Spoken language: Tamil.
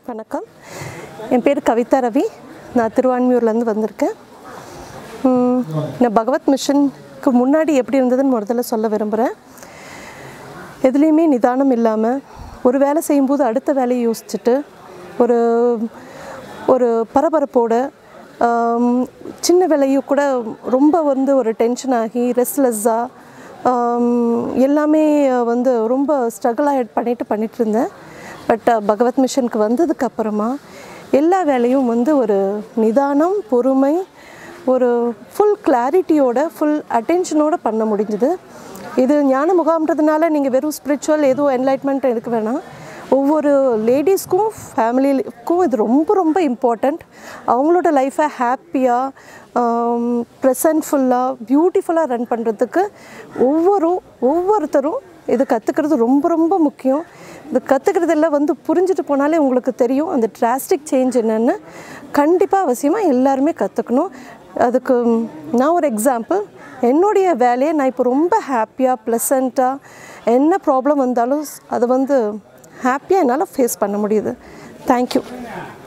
வணக்கம் என் பேர் கவிதா ரவி நான் திருவான்மியூர்லேருந்து வந்திருக்கேன் உம், நான் பகவத் மிஷனுக்கு முன்னாடி எப்படி இருந்ததுன்னு முதல்ல சொல்ல விரும்புகிறேன் எதுலேயுமே நிதானம் இல்லாமல் ஒரு வேலை செய்யும்போது அடுத்த வேலையை யோசிச்சுட்டு ஒரு ஒரு பரபரப்போட ஆம், சின்ன வேலையும் கூட ரொம்ப வந்து ஒரு டென்ஷன் ஆகி ரெஸ்ட்லெஸ்ஸாக எல்லாமே வந்து ரொம்ப ஸ்ட்ரகிள் ஆகி பண்ணிட்டு பண்ணிட்டு இருந்தேன் பட் பகவத் மிஷனுக்கு வந்ததுக்கு அப்புறமா எல்லா வேலையும் வந்து ஒரு நிதானம் பொறுமை ஒரு ஃபுல் கிளாரிட்டியோட ஃபுல் அட்டென்ஷனோட பண்ண முடிஞ்சுது இது ஞான முகாம்ன்றதுனால நீங்கள் வெறும் ஸ்பிரிச்சுவல் எதுவும் என்லைட்மெண்ட் இருக்க வேணாம் ஒவ்வொரு லேடிஸ்க்கும் ஃபேமிலிக்கும் இது ரொம்ப ரொம்ப இம்பார்ட்டண்ட் அவங்களோட லைஃப்பை ஹாப்பியாக ப்ரெசன்ட்ஃபுல்லாக பியூட்டிஃபுல்லாக ரன் பண்ணுறதுக்கு ஒவ்வொரு ஒவ்வொருத்தரும் இது கற்றுக்கிறது ரொம்ப ரொம்ப முக்கியம் இது கற்றுக்கிறதெல்லாம் வந்து புரிஞ்சுட்டு போனாலே உங்களுக்கு தெரியும் அந்த டிராஸ்டிக் சேஞ்ச் என்னென்னு கண்டிப்பாக அவசியமாக எல்லாருமே கற்றுக்கணும் அதுக்கு நான் ஒரு எக்ஸாம்பிள் என்னுடைய வேலையை நான் இப்போ ரொம்ப ஹாப்பியாக ப்ளசண்ட்டாக என்ன ப்ராப்ளம் வந்தாலும் அதை வந்து ஹாப்பியாக என்னால் ஃபேஸ் பண்ண முடியுது தேங்க்யூ